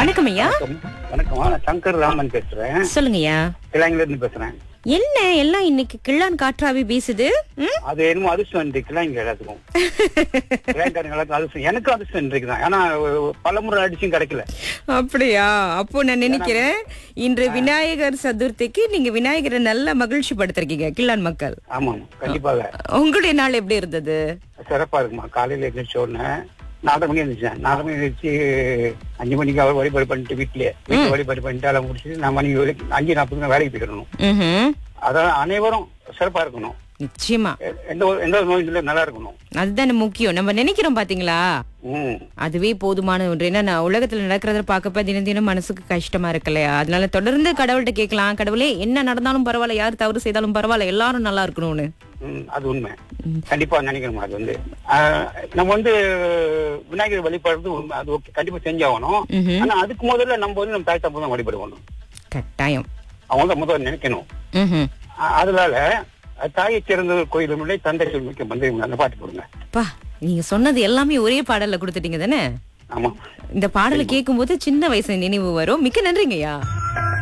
வணக்கம் ஐயா வணக்கம் வணக்கம் நான் சங்கர் ராமன் பேசுறேன் சொல்லுங்கய்யா கிளாங்கில இருந்து பேசுறேன் என்ன எல்லாம் இன்னைக்கு கிள்ளான் காற்றாவி வீசுது ம்? அது என்னமோ அதிர்ஷ்டம் இருக்கு கிளாங்க எல்லாத்துக்கும் கிளாங்காரங்க எல்லாத்துக்கும் அதிர்ஷ்டம் எனக்கும் அதிர்ஷ்டம் இன்றைக்கு தான் ஆனா பல முறை அடிச்சும் கிடைக்கல அப்படியா அப்போ நான் நினைக்கிறேன் இன்று விநாயகர் சதுர்த்திக்கு நீங்க விநாயகரை நல்லா மகிழ்ச்சி படுத்திருக்கீங்க கிள்ளான் மக்கள் ஆமாம் கண்டிப்பாக உங்களுடைய நாள் எப்படி இருந்தது சிறப்பா இருக்குமா காலையில எழுந்திரிச்ச உடனே நாலரை மணி எழுந்திரிச்சேன் நாலரை மணி எழுந்திரிச்சு அஞ்சு மணிக்கு அவர் வழிபாடு பண்ணிட்டு வீட்லயே வீட்டு வழிபாடு பண்ணிட்டு அதை முடிச்சுட்டு நான் மணி வேலைக்கு அஞ்சு நாற்பதுக்கு வேலைக்கு போயிடணும் ம்ஹும். அதான் அனைவரும் சிறப்பா இருக்கணும் நிச்சயமா எ- எந்த ஒரு எந்த ஒரு நோயும் இல்லை நல்லா இருக்கணும் அதுதானே முக்கியம் நம்ம நினைக்கிறோம் பாத்தீங்களா ம் அதுவே போதுமான ஒன்று ஏன்னா நான் உலகத்துல நடக்கிறத பார்க்கப்ப தினம் தினம் மனசுக்கு கஷ்டமா இருக்கு இல்லையா அதனால தொடர்ந்து கடவுள்கிட்ட கேட்கலாம் கடவுளே என்ன நடந்தாலும் பரவாயில்ல யார் தவறு செய்தாலும் பரவாயில்ல எல்லாரும் நல்லா இருக்கணும்னு ம், அது உண்மை கண்டிப்பா நினைக்கணும் அது வந்து ஆஹ், நம்ம வந்து விநாயகர் வழிபடுறது உண்மை அது ஓகே கண்டிப்பா செஞ்சாகணும் ம்ஹும். ஆனா அதுக்கு முதல்ல நம்ம வந்து நம்ம தாய் தப்பு தான் வழிபடுவோம் கட்டாயம் அவங்க தான் முதல்ல நினைக்கணும் ம்ஹும். அ- அதனால தாயை சிறந்த கோயில் முன்னே தந்தை சொல்மிக்க வந்து அந்த பாட்டு போடுங்க அப்பா நீங்க சொன்னது எல்லாமே ஒரே பாடல்ல கொடுத்துட்டீங்க தானே ஆமா இந்த பாடலை கேட்கும்போது சின்ன வயசு நினைவு வரும் மிக்க நன்றிங்கய்யா